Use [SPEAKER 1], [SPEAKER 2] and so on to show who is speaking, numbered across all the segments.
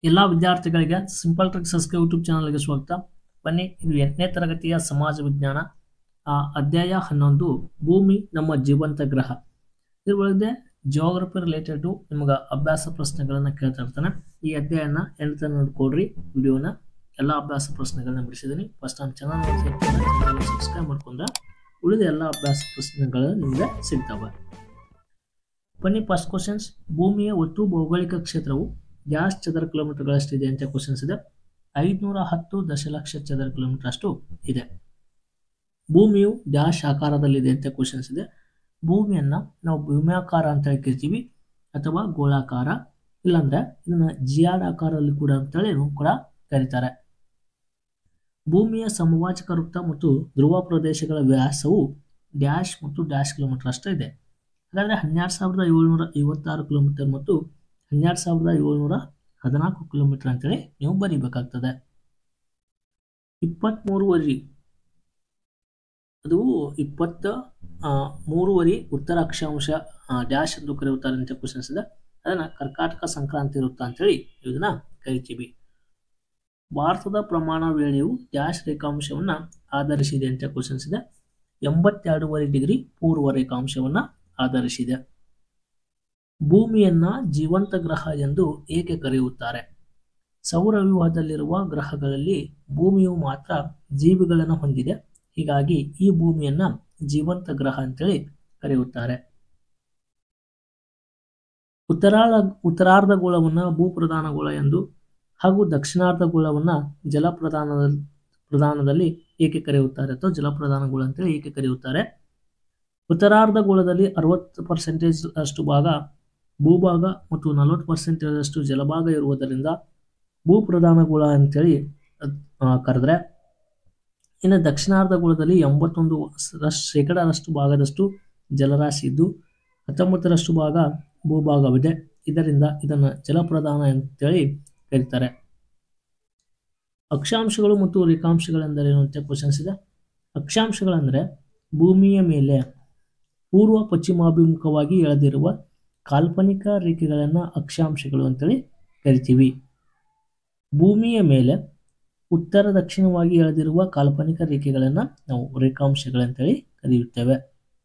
[SPEAKER 1] ಎಲ್ಲ ವಿದ್ಯಾರ್ಥಿಗಳಿಗೆ simple ಟ್ರಿಕ್ಸಸ್ಗೆ YouTube ಚಾನಲ್ಗೆ ಸ್ವಾಗತ ಬನ್ನಿ ಇದು ಎಂಟನೇ ತರಗತಿಯ ಸಮಾಜ ವಿಜ್ಞಾನ ಆ ಅಧ್ಯಾಯ ಹನ್ನೊಂದು ಭೂಮಿ ನಮ್ಮ ಜೀವಂತ ಗ್ರಹ ಇದರೊಳಗೆ ಜಿಯೋಗ್ರಫಿ ರಿಲೇಟೆಡ್ ನಿಮ್ಗೆ ಅಭ್ಯಾಸ ಪ್ರಶ್ನೆಗಳನ್ನ ಕೇಳ್ತಾ ಇರ್ತಾನೆ ಈ ಅಧ್ಯಾಯನ ಎಂಟು ತನಕ ನೋಡ್ಕೊಡ್ರಿ ವಿಡಿಯೋನ ಎಲ್ಲ ಅಭ್ಯಾಸ ಪ್ರಶ್ನೆಗಳನ್ನ ಬಿಡಿಸಿದ್ದೀನಿ ಫಸ್ಟ್ ನಮ್ಮ ಚಾನಲ್ ಸಬ್ಸ್ಕ್ರೈಬ್ ಮಾಡ್ಕೊಂಡ್ರೆ ಉಳಿದ ಎಲ್ಲ ಅಭ್ಯಾಸ ಪ್ರಶ್ನೆಗಳು ನಿಮಗೆ ಸಿಗ್ತವೆ ಬನ್ನಿ ಫಸ್ಟ್ ಕ್ವಶನ್ಸ್ ಭೂಮಿಯ ಒಟ್ಟು ಭೌಗೋಳಿಕ ಕ್ಷೇತ್ರವು ಡ್ಯಾಶ್ ಚದರ ಕಿಲೋಮೀಟರ್ಗಳಷ್ಟಿದೆ ಅಂತ ಕ್ವಶನ್ಸ್ ಇದೆ ಐದುನೂರ ಹತ್ತು ದಶಲಕ್ಷ ಚದರ ಕಿಲೋಮೀಟರ್ ಅಷ್ಟು ಇದೆ ಭೂಮಿಯು ಡ್ಯಾಶ್ ಆಕಾರದಲ್ಲಿದೆ ಅಂತ ಕ್ವಶನ್ಸ್ ಇದೆ ಭೂಮಿಯನ್ನ ನಾವು ಭೂಮ್ಯಾಕಾರ ಅಂತ ಹೇಳಿ ಕರಿತೀವಿ ಅಥವಾ ಗೋಳಾಕಾರ ಇಲ್ಲಾಂದ್ರೆ ಇದನ್ನ ಜಿಯಾಡ್ ಆಕಾರದಲ್ಲಿ ಕೂಡ ಅಂತೇಳಿ ಕೂಡ ಕರೀತಾರೆ ಭೂಮಿಯ ಸಮವಾಚಕ ವೃತ್ತ ಮತ್ತು ಧ್ರುವ ಪ್ರದೇಶಗಳ ವ್ಯಾಸವು ಡ್ಯಾಶ್ ಮತ್ತು ಡ್ಯಾಶ್ ಕಿಲೋಮೀಟರ್ ಅಷ್ಟೇ ಇದೆ ಹಾಗಾದ್ರೆ ಹನ್ನೆರಡು ಸಾವಿರದ ಏಳ್ನೂರ ಐವತ್ತಾರು ಕಿಲೋಮೀಟರ್ ಮತ್ತು ಹನ್ನೆರಡು ಸಾವಿರದ ಏಳ್ನೂರ ಹದಿನಾಲ್ಕು ಕಿಲೋಮೀಟರ್ ಅಂತೇಳಿ ನೀವು ಬರೀಬೇಕಾಗ್ತದೆ ಇಪ್ಪತ್ತ್ಮೂರುವರೆ ಅದು ಇಪ್ಪತ್ತ ಆ, ಮೂರುವರೆ ಉತ್ತರ ಅಕ್ಷಾಂಶ ಆ, ಡ್ಯಾಶ್ ಎಂದು ಕರೆಯುತ್ತಾರೆ ಅಂತ ಕ್ವಶನ್ಸ್ ಇದೆ ಅದನ್ನ ಕರ್ಕಾಟಕ ಸಂಕ್ರಾಂತಿ ವೃತ್ತ ಅಂತೇಳಿ ಇದನ್ನ ಕರಿತೀವಿ ಭಾರತದ ಪ್ರಮಾಣ ವೇಳೆಯು ಡ್ಯಾಶ್ ರೇಖಾಂಶವನ್ನ ಆಧರಿಸಿದೆ ಅಂತ ಕ್ವಶನ್ಸ್ ಇದೆ ಎಂಬತ್ತೆರಡೂವರೆ ಡಿಗ್ರಿ ಪೂರ್ವ ರೇಖಾಂಶವನ್ನ ಆಧರಿಸಿದೆ ಭೂಮಿಯನ್ನ ಜೀವಂತ ಗ್ರಹ ಎಂದು ಏಕೆ ಕರೆಯುತ್ತಾರೆ ಸೌರವ್ಯೂಹದಲ್ಲಿರುವ ಗ್ರಹಗಳಲ್ಲಿ ಭೂಮಿಯು ಮಾತ್ರ ಜೀವಿಗಳನ್ನು ಹೊಂದಿದೆ ಹೀಗಾಗಿ ಈ ಭೂಮಿಯನ್ನ ಜೀವಂತ ಗ್ರಹ ಅಂತೇಳಿ ಕರೆಯುತ್ತಾರೆ ಉತ್ತರಾಳ ಉತ್ತರಾರ್ಧಗೋಳವನ್ನ ಭೂಪ್ರಧಾನಗೋಳ ಎಂದು ಹಾಗೂ ದಕ್ಷಿಣಾರ್ಧಗೋಳವನ್ನ ಜಲಪ್ರಧಾನದ ಪ್ರಧಾನದಲ್ಲಿ ಏಕೆ ಕರೆಯುತ್ತಾರೆ ಅಥವಾ ಜಲಪ್ರಧಾನಗೋಳ ಅಂತೇಳಿ ಏಕೆ ಕರೆಯುತ್ತಾರೆ ಉತ್ತರಾರ್ಧಗೋಳದಲ್ಲಿ ಅರವತ್ತು ಪರ್ಸೆಂಟೇಜ್ ಅಷ್ಟು ಭಾಗ ಭೂಭಾಗ ಮತ್ತು ನಲವತ್ತು ಪರ್ಸೆಂಟೇಜ್ ಅಷ್ಟು ಜಲಭಾಗ ಇರುವುದರಿಂದ ಭೂಪ್ರಧಾನಗೋಳ ಅಂತೇಳಿ ಅದ್- ಆ, ಕರೆದ್ರೆ ಇನ್ನು ದಕ್ಷಿಣಾರ್ಧಗೋಳದಲ್ಲಿ ಎಂಬತ್ತೊಂದು ರಶ್- ಶೇಕಡಾರಷ್ಟು ಭಾಗದಷ್ಟು ಜಲರಾಶಿ ಇದ್ದು ಹತ್ತೊಂಬತ್ತರಷ್ಟು ಭಾಗ ಭೂಭಾಗವಿದೆ ಇದರಿಂದ ಇದನ್ನು ಜಲಪ್ರಧಾನ ಅಂತೇಳಿ ಕರೀತಾರೆ ಅಕ್ಷಾಂಶಗಳು ಮತ್ತು ರೇಖಾಂಶಗಳೆಂದರೇನು ಅಂತ ಕ್ವಶನ್ಸ್ ಇದೆ ಅಕ್ಷಾಂಶಗಳಂದರೆ ಭೂಮಿಯ ಮೇಲೆ ಪೂರ್ವ ಪಶ್ಚಿಮಾಭಿಮುಖವಾಗಿ ಎಳೆದಿರುವ ಕಾಲ್ಪನಿಕ ರೇಖೆಗಳನ್ನು ಅಕ್ಷಾಂಶಗಳು ಅಂತೇಳಿ ಕರಿತೀವಿ ಭೂಮಿಯ ಮೇಲೆ ಉತ್ತರ ದಕ್ಷಿಣವಾಗಿ ಎಳೆದಿರುವ ಕಾಲ್ಪನಿಕ ರೇಖೆಗಳನ್ನು ನಾವು ರೇಖಾಂಶಗಳಂತೇಳಿ ಕರೆಯುತ್ತೇವೆ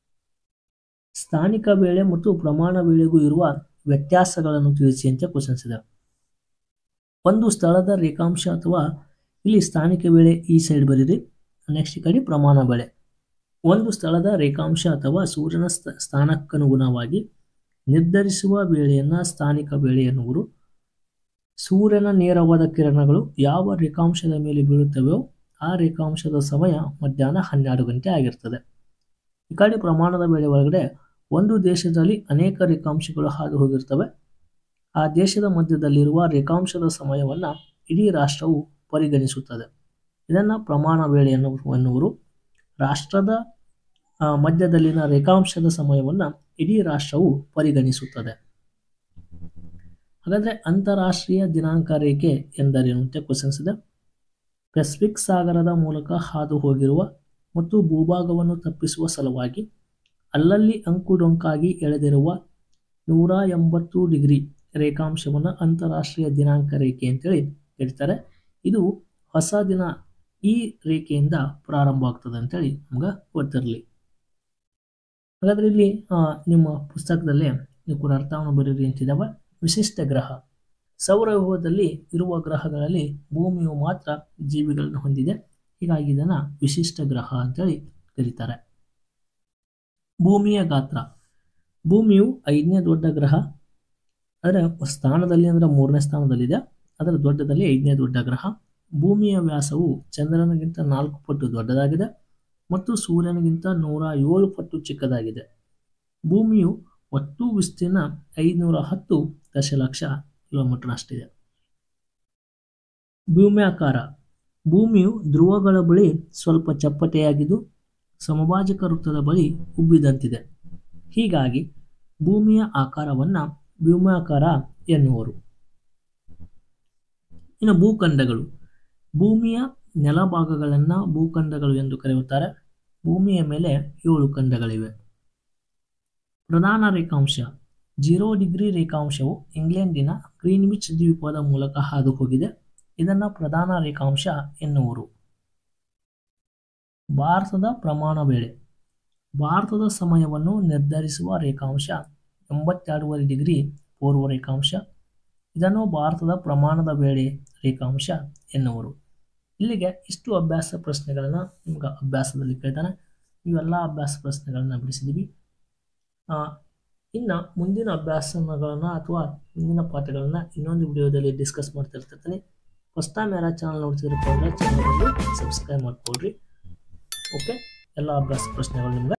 [SPEAKER 1] ಸ್ಥಾನಿಕ ವೇಳೆ ಮತ್ತು ಪ್ರಮಾಣ ವೇಳೆಗೂ ಇರುವ ವ್ಯತ್ಯಾಸಗಳನ್ನು ತಿಳಿಸಿ ಅಂತ ಕ್ವಶನ್ಸ್ ಇದೆ ಒಂದು ಸ್ಥಳದ ರೇಖಾಂಶ ಅಥವಾ ಇಲ್ಲಿ ಸ್ಥಾನಿಕ ವೇಳೆ ಈ ಸೈಡ್ ಬರೀರಿ ನೆಕ್ಸ್ಟ್ ಈ ಕಡೆ ಪ್ರಮಾಣ ಬೆಳೆ ಒಂದು ಸ್ಥಳದ ರೇಖಾಂಶ ಅಥವಾ ಸೂರ್ಯನ ಸ್ಥ ಸ್ಥಾನಕ್ಕನುಗುಣವಾಗಿ ನಿರ್ಧರಿಸುವ ವೇಳೆಯನ್ನು ಸ್ಥಾನಿಕ ವೇಳೆ ಎನ್ನುವರು ಸೂರ್ಯನ ನೇರವಾದ ಕಿರಣಗಳು ಯಾವ ರೇಖಾಂಶದ ಮೇಲೆ ಬೀಳುತ್ತವೆಯೋ ಆ ರೇಖಾಂಶದ ಸಮಯ ಮಧ್ಯಾಹ್ನ ಹನ್ನೆರಡು ಗಂಟೆ ಆಗಿರ್ತದೆ ಈ ಕಡೆ ಪ್ರಮಾಣದ ವೇಳೆ ಒಳಗಡೆ ಒಂದು ದೇಶದಲ್ಲಿ ಅನೇಕ ರೇಖಾಂಶಗಳು ಹಾದು ಹೋಗಿರ್ತವೆ ಆ ದೇಶದ ಮಧ್ಯದಲ್ಲಿರುವ ರೇಖಾಂಶದ ಸಮಯವನ್ನು ಇಡೀ ರಾಷ್ಟ್ರವು ಪರಿಗಣಿಸುತ್ತದೆ ಇದನ್ನು ಪ್ರಮಾಣ ವೇಳೆ ಎನ್ನುವರು ಎನ್ನುವರು ರಾಷ್ಟ್ರದ ಆ, ಮಧ್ಯದಲ್ಲಿನ ರೇಖಾಂಶದ ಸಮಯವನ್ನು ಇಡೀ ರಾಷ್ಟ್ರವು ಪರಿಗಣಿಸುತ್ತದೆ ಹಾಗಾದ್ರೆ ಅಂತಾರಾಷ್ಟ್ರೀಯ ದಿನಾಂಕ ರೇಖೆ ಎಂದರೇನು ಅಂತ ಕ್ವಶನ್ಸ್ ಇದೆ ಪೆಸಿಫಿಕ್ ಸಾಗರದ ಮೂಲಕ ಹಾದು ಹೋಗಿರುವ ಮತ್ತು ಭೂಭಾಗವನ್ನು ತಪ್ಪಿಸುವ ಸಲುವಾಗಿ ಅಲ್ಲಲ್ಲಿ ಅಂಕುಡೊಂಕಾಗಿ ಎಳೆದಿರುವ ನೂರ ಎಂಬತ್ತು ಡಿಗ್ರಿ ರೇಖಾಂಶವನ್ನು ಅಂತಾರಾಷ್ಟ್ರೀಯ ದಿನಾಂಕ ರೇಖೆ ಅಂತೇಳಿ ಹೇಳ್ತಾರೆ ಇದು ಹೊಸ ದಿನ ಈ ರೇಖೆಯಿಂದ ಪ್ರಾರಂಭ ಆಗ್ತದೆ ಅಂತೇಳಿ ನಮ್ಗೆ ಗೊತ್ತಿರಲಿ ಹಾಗಾದ್ರೆ ಇಲ್ಲಿ ಆ, ನಿಮ್ಮ ಪುಸ್ತಕದಲ್ಲಿ ನೀವು ಕೂಡ ಅರ್ಥವನ್ನು ಬರೀರಿ ಅಂತಿದ್ದಾವೆ ವಿಶಿಷ್ಟ ಗ್ರಹ ಸೌರವ್ಯೂಹದಲ್ಲಿ ಇರುವ ಗ್ರಹಗಳಲ್ಲಿ ಭೂಮಿಯು ಮಾತ್ರ ಜೀವಿಗಳನ್ನು ಹೊಂದಿದೆ ಹೀಗಾಗಿ ಇದನ್ನು ವಿಶಿಷ್ಟ ಗ್ರಹ ಅಂತೇಳಿ ಕರೀತಾರೆ ಭೂಮಿಯ ಗಾತ್ರ ಭೂಮಿಯು ಐದನೇ ದೊಡ್ಡ ಗ್ರಹ ಅದರ ಸ್ಥಾನದಲ್ಲಿ ಅಂದರೆ ಮೂರನೇ ಸ್ಥಾನದಲ್ಲಿದೆ ಅದರ ದೊಡ್ಡದಲ್ಲಿ ಐದನೇ ದೊಡ್ಡ ಗ್ರಹ ಭೂಮಿಯ ವ್ಯಾಸವು ಚಂದ್ರನಿಗಿಂತ ನಾಲ್ಕು ಪಟ್ಟು ದೊಡ್ಡದಾಗಿದೆ ಮತ್ತು ಸೂರ್ಯನಿಗಿಂತ ನೂರ ಏಳು ಪಟ್ಟು ಚಿಕ್ಕದಾಗಿದೆ ಭೂಮಿಯು ಒಟ್ಟು ವಿಸ್ತೀರ್ಣ ಐದುನೂರ ಹತ್ತು ದಶಲಕ್ಷ ಕಿಲೋಮೀಟರ್ ಅಷ್ಟಿದೆ ಭೂಮ್ಯಾಕಾರ ಭೂಮಿಯು ಧ್ರುವಗಳ ಬಳಿ ಸ್ವಲ್ಪ ಚಪ್ಪಟೆಯಾಗಿದ್ದು ಸಮಭಾಜಕ ವೃತ್ತದ ಬಳಿ ಉಬ್ಬಿದಂತಿದೆ ಹೀಗಾಗಿ ಭೂಮಿಯ ಆಕಾರವನ್ನು ಭೂಮ್ಯಾಕಾರ ಎನ್ನುವರು ಇನ್ನು ಭೂಖಂಡಗಳು ಭೂಮಿಯ ನೆಲಭಾಗಗಳನ್ನು ಭೂಖಂಡಗಳು ಎಂದು ಕರೆಯುತ್ತಾರೆ ಭೂಮಿಯ ಮೇಲೆ ಏಳು ಖಂಡಗಳಿವೆ ಪ್ರಧಾನ ರೇಖಾಂಶ ಜೀರೋ ಡಿಗ್ರಿ ರೇಖಾಂಶವು ಇಂಗ್ಲೆಂಡಿನ ಗ್ರೀನ್ವಿಚ್ ದ್ವೀಪದ ಮೂಲಕ ಹಾದು ಹೋಗಿದೆ ಇದನ್ನು ಪ್ರಧಾನ ರೇಖಾಂಶ ಎನ್ನುವರು ಭಾರತದ ಪ್ರಮಾಣ ವೇಳೆ ಭಾರತದ ಸಮಯವನ್ನು ನಿರ್ಧರಿಸುವ ರೇಖಾಂಶ ಎಂಬತ್ತೆರಡೂವರೆ ಡಿಗ್ರಿ ಪೂರ್ವ ರೇಖಾಂಶ ಇದನ್ನು ಭಾರತದ ಪ್ರಮಾಣದ ವೇಳೆ ರೇಖಾಂಶ ಎನ್ನುವರು ಇಲ್ಲಿಗೆ ಇಷ್ಟು ಅಭ್ಯಾಸ ಪ್ರಶ್ನೆಗಳನ್ನು ನಿಮ್ಗೆ ಅಭ್ಯಾಸದಲ್ಲಿ ಕೇಳ್ತಾನೆ ಇವೆಲ್ಲ ಅಭ್ಯಾಸ ಪ್ರಶ್ನೆಗಳನ್ನು ಬಿಡಿಸಿದ್ದೀವಿ ಇನ್ನು ಮುಂದಿನ ಅಭ್ಯಾಸಗಳನ್ನು ಅಥವಾ ಮುಂದಿನ ಪಾಠಗಳನ್ನು ಇನ್ನೊಂದು ವಿಡಿಯೋದಲ್ಲಿ ಡಿಸ್ಕಸ್ ಮಾಡ್ತಿರ್ತಿರ್ತೀನಿ ಫಸ್ಟ್ ಟೈಮ್ ಯಾರ ಚಾನಲ್ ನೋಡ್ತಿರಪ್ಪ ಅಂದರೆ ಚಾನಲಲ್ಲಿ ಸಬ್ಸ್ಕ್ರೈಬ್ ಮಾಡ್ಕೊಳ್ರಿ ಓಕೆ ಎಲ್ಲ ಅಭ್ಯಾಸ ಪ್ರಶ್ನೆಗಳು ನಿಮ್ಗೆ